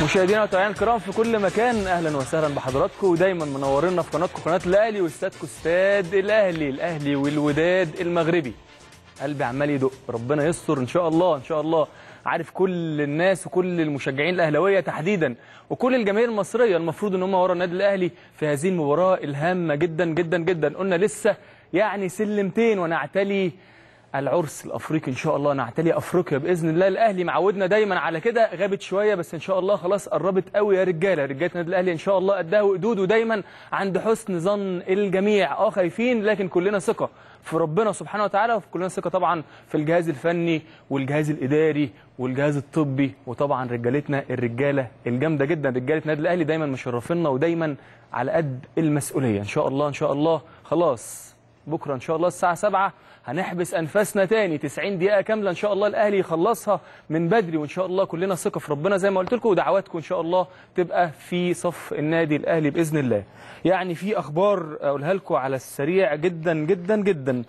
مشاهدينا ومتابعينا الكرام في كل مكان اهلا وسهلا بحضراتكم ودايما منورينا في قناتكم قناه الاهلي واستادكم استاد الاهلي الاهلي والوداد المغربي قلبي عمال يدق ربنا يستر ان شاء الله ان شاء الله عارف كل الناس وكل المشجعين الاهلاويه تحديدا وكل الجماهير المصريه المفروض ان هم ورا النادي الاهلي في هذه المباراه الهامه جدا جدا جدا قلنا لسه يعني سلمتين ونعتلي العرس الافريقي ان شاء الله نعتلي افريقيا باذن الله الاهلي معودنا دايما على كده غابت شويه بس ان شاء الله خلاص قربت قوي يا رجاله رجاله النادي الاهلي ان شاء الله قدها وقدوده دايما عند حسن ظن الجميع اه خايفين لكن كلنا ثقه في ربنا سبحانه وتعالى وفي كلنا ثقه طبعا في الجهاز الفني والجهاز الاداري والجهاز الطبي وطبعا رجالتنا الرجاله الجامده جدا رجاله النادي الاهلي دايما مشرفينا ودايما على قد المسؤوليه ان شاء الله ان شاء الله خلاص بكره ان شاء الله الساعه 7 هنحبس انفاسنا تاني 90 دقيقه كامله ان شاء الله الاهلي يخلصها من بدري وان شاء الله كلنا ثقه في ربنا زي ما قلت لكم ودعواتكم ان شاء الله تبقى في صف النادي الاهلي باذن الله يعني في اخبار اقولها لكم على السريع جدا جدا جدا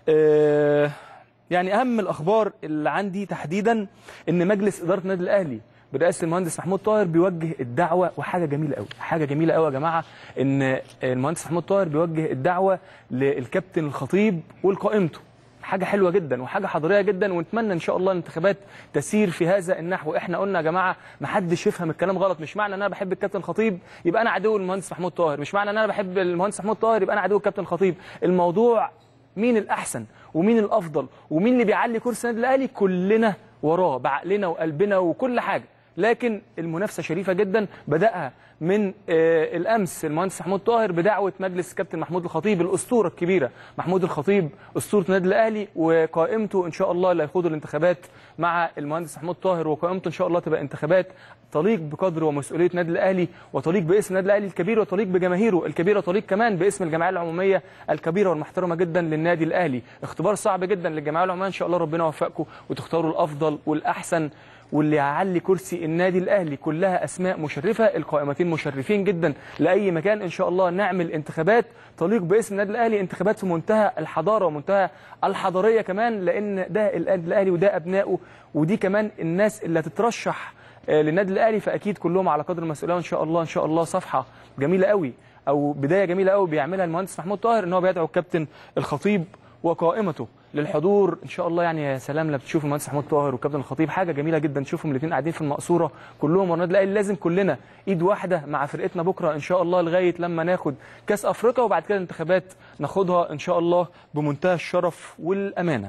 آه يعني اهم الاخبار اللي عندي تحديدا ان مجلس اداره النادي الاهلي برئاسه المهندس محمود طاهر بيوجه الدعوه وحاجه جميله قوي حاجه جميله قوي يا جماعه ان المهندس محمود طاهر بيوجه الدعوه للكابتن الخطيب والقائمته حاجه حلوه جدا وحاجه حضاريه جدا ونتمنى ان شاء الله الانتخابات تسير في هذا النحو احنا قلنا يا جماعه ما حدش يفهم الكلام غلط مش معنى ان انا بحب الكابتن الخطيب يبقى انا عدو المهندس محمود طاهر مش معنى ان انا بحب المهندس محمود طاهر يبقى انا عدو الكابتن الخطيب الموضوع مين الاحسن ومين الافضل ومين اللي بيعلي كرسي النادي الاهلي كلنا وراه بعقلنا وقلبنا وكل حاجه لكن المنافسه شريفه جدا بداها من آه الامس المهندس محمود طاهر بدعوه مجلس كابتن محمود الخطيب الاسطوره الكبيره محمود الخطيب اسطوره النادي الاهلي وقائمته ان شاء الله اللي هيخوضوا الانتخابات مع المهندس محمود طاهر وقائمته ان شاء الله تبقى انتخابات تليق بقدر ومسؤوليه النادي الاهلي وتليق باسم النادي الاهلي الكبير وتليق بجماهيره الكبيره وتليق كمان باسم الجمعيه العموميه الكبيره والمحترمه جدا للنادي الاهلي اختبار صعب جدا للجمعيه العموميه ان شاء الله ربنا يوفقكم وتختاروا الافضل والاحسن واللي هيعلي كرسي النادي الاهلي كلها اسماء مشرفه القائمتين مشرفين جدا لاي مكان ان شاء الله نعمل انتخابات تليق باسم النادي الاهلي انتخابات في منتهى الحضاره ومنتهى الحضاريه كمان لان ده النادي الاهلي وده ابنائه ودي كمان الناس اللي هتترشح للنادي الاهلي فاكيد كلهم على قدر المسؤوليه وان شاء الله ان شاء الله صفحه جميله قوي او بدايه جميله قوي بيعملها المهندس محمود طاهر ان هو بيدعو الكابتن الخطيب وقائمته للحضور ان شاء الله يعني يا سلام لما تشوف المهندس محمود طاهر والكابتن الخطيب حاجه جميله جدا تشوفهم الاثنين قاعدين في المقصوره كلهم والنادي الاهلي لازم كلنا ايد واحده مع فرقتنا بكره ان شاء الله لغايه لما ناخد كاس افريقيا وبعد كده الانتخابات ناخدها ان شاء الله بمنتهى الشرف والامانه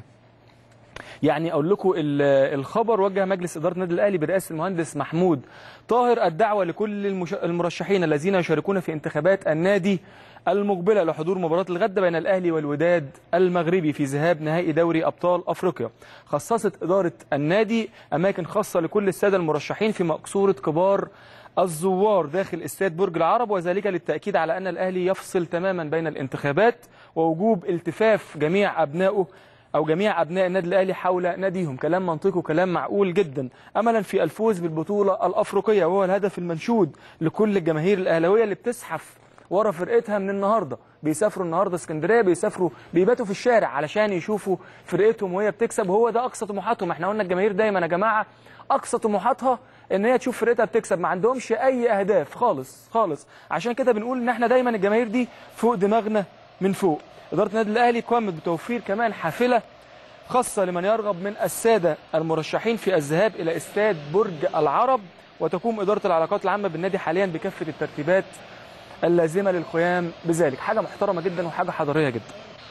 يعني اقول لكم الخبر وجه مجلس اداره النادي الاهلي برئاسه المهندس محمود طاهر الدعوه لكل المرشحين الذين يشاركون في انتخابات النادي المقبله لحضور مباراه الغد بين الاهلي والوداد المغربي في ذهاب نهائي دوري ابطال افريقيا خصصت اداره النادي اماكن خاصه لكل الساده المرشحين في مقصوره كبار الزوار داخل استاد برج العرب وذلك للتاكيد على ان الاهلي يفصل تماما بين الانتخابات ووجوب التفاف جميع ابنائه او جميع ابناء النادي الاهلي حول ناديهم كلام منطقي وكلام معقول جدا املا في الفوز بالبطوله الافريقيه وهو الهدف المنشود لكل الجماهير الاهلاويه اللي بتزحف ورا فرقتها من النهارده بيسافروا النهارده اسكندريه بيسافروا بيباتوا في الشارع علشان يشوفوا فرقتهم وهي بتكسب وهو ده اقصى طموحاتهم احنا قلنا الجماهير دايما يا جماعه اقصى طموحاتها ان هي تشوف فرقتها بتكسب ما عندهمش اي اهداف خالص خالص عشان كده بنقول ان احنا دايما الجماهير دي فوق دماغنا من فوق اداره النادي الاهلي قامت بتوفير كمان حافله خاصة لمن يرغب من السادة المرشحين في الذهاب إلى استاد برج العرب وتقوم إدارة العلاقات العامة بالنادي حاليا بكافة الترتيبات اللازمة للقيام بذلك حاجة محترمة جدا وحاجة حضارية جدا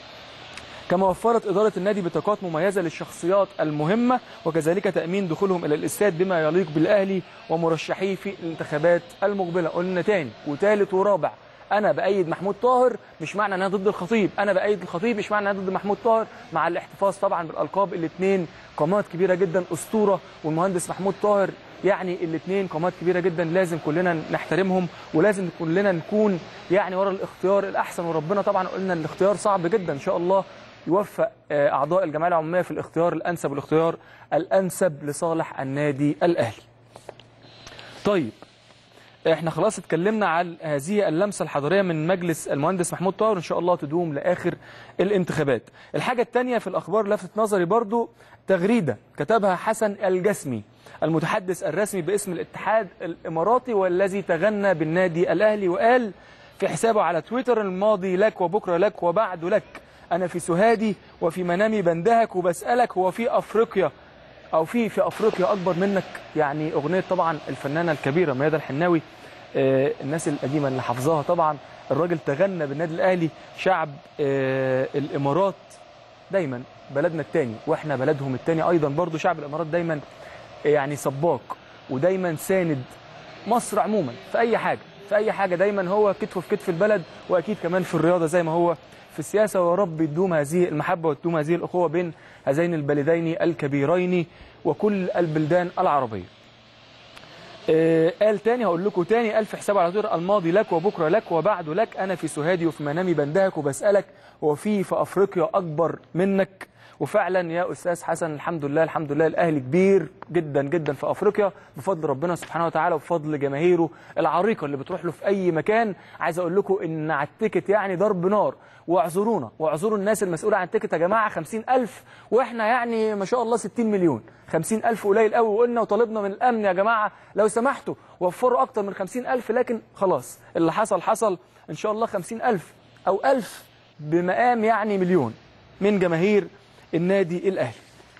كما وفرت إدارة النادي بطاقات مميزة للشخصيات المهمة وكذلك تأمين دخولهم إلى الاستاد بما يليق بالأهلي ومرشحيه في الانتخابات المقبلة قلنا تاني وتالت ورابع انا بايد محمود طاهر مش معنى ان انا ضد الخطيب انا بايد الخطيب مش معنى ان انا ضد محمود طاهر مع الاحتفاظ طبعا بالالقاب الاثنين قامات كبيره جدا اسطوره والمهندس محمود طاهر يعني الاثنين قامات كبيره جدا لازم كلنا نحترمهم ولازم كلنا نكون يعني ورا الاختيار الاحسن وربنا طبعا قلنا الاختيار صعب جدا ان شاء الله يوفق اعضاء الجمعيه العموميه في الاختيار الانسب والاختيار الانسب لصالح النادي الاهلي طيب احنا خلاص اتكلمنا عن هذه اللمسه الحضاريه من مجلس المهندس محمود طاهر ان شاء الله تدوم لاخر الانتخابات الحاجه الثانيه في الاخبار لفتت نظري برضو تغريده كتبها حسن الجسمي المتحدث الرسمي باسم الاتحاد الاماراتي والذي تغنى بالنادي الاهلي وقال في حسابه على تويتر الماضي لك وبكره لك وبعد لك انا في سهادي وفي منامي بندهك وبسالك هو في افريقيا او في في افريقيا اكبر منك يعني اغنيه طبعا الفنانه الكبيره ميادة الحناوي آه الناس القديمه اللي حافظاها طبعا الراجل تغنى بالنادي الاهلي شعب آه الامارات دايما بلدنا الثاني واحنا بلدهم الثاني ايضا برضو شعب الامارات دايما يعني سباق ودايما ساند مصر عموما في اي حاجه في اي حاجه دايما هو كتفه في كتف البلد واكيد كمان في الرياضه زي ما هو في السياسه ويا رب تدوم هذه المحبه وتدوم هذه الاخوه بين هذين البلدين الكبيرين وكل البلدان العربيه. آه قال تاني هقول لكم تاني الف حساب على تويتر الماضي لك وبكره لك وبعد لك انا في سهادي وفي منامي بندهك وبسالك هو في في افريقيا اكبر منك وفعلا يا استاذ حسن الحمد لله الحمد لله الاهلي كبير جدا جدا في افريقيا بفضل ربنا سبحانه وتعالى وبفضل جماهيره العريقه اللي بتروح له في اي مكان عايز اقول لكم ان على التيكت يعني ضرب نار واعذرونا واعذروا الناس المسؤوله عن التيكت يا جماعه 50000 واحنا يعني ما شاء الله 60 مليون 50000 قليل قوي وقلنا وطالبنا من الامن يا جماعه لو سمحتوا وفروا اكتر من 50000 لكن خلاص اللي حصل حصل ان شاء الله 50000 او 1000 بمقام يعني مليون من جماهير النادي الاهلي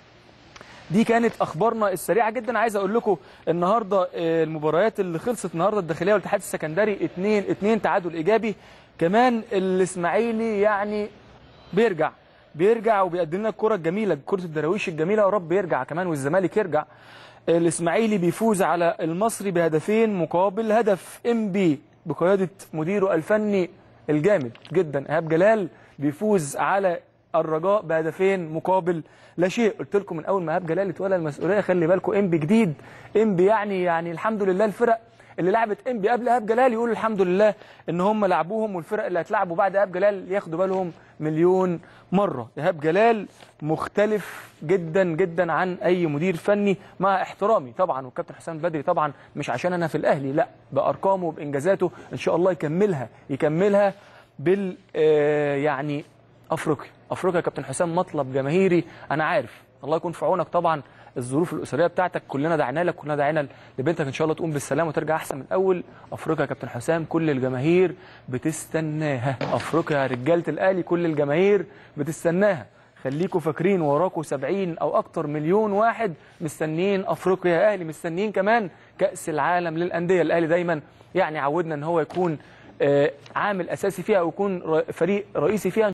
دي كانت اخبارنا السريعه جدا عايز اقول لكم النهارده المباريات اللي خلصت النهارده الداخليه والاتحاد السكندري 2 2 تعادل ايجابي كمان الاسماعيلي يعني بيرجع بيرجع وبيقدم لنا الكره الجميله كره الدراويش الجميله يا رب يرجع كمان والزمالك يرجع الاسماعيلي بيفوز على المصري بهدفين مقابل هدف ام بي بقياده مديره الفني الجامد جدا ايهاب جلال بيفوز على الرجاء بهدفين مقابل لا شيء قلت لكم من اول ما ايهاب جلال اتولى المسؤوليه خلي بالكم انبي جديد انبي يعني يعني الحمد لله الفرق اللي لعبت انبي قبل ايهاب جلال يقولوا الحمد لله ان هم لعبوهم والفرق اللي هتلعبوا بعد ايهاب جلال ياخدوا بالهم مليون مره ايهاب جلال مختلف جدا جدا عن اي مدير فني مع احترامي طبعا والكابتن حسام بدري طبعا مش عشان انا في الاهلي لا بارقامه وبانجازاته ان شاء الله يكملها يكملها بال آه يعني افريقيا افريقيا يا كابتن حسام مطلب جماهيري انا عارف الله يكون في عونك طبعا الظروف الاسريه بتاعتك كلنا دعينا لك كلنا دعينا لبنتك ان شاء الله تقوم بالسلامه وترجع احسن من الاول افريقيا يا كابتن حسام كل الجماهير بتستناها افريقيا يا رجاله الاهلي كل الجماهير بتستناها خليكم فاكرين وراكم 70 او اكتر مليون واحد مستنيين افريقيا يا اهلي مستنيين كمان كاس العالم للانديه الاهلي دايما يعني عودنا ان هو يكون عامل اساسي فيها ويكون فريق رئيسي فيها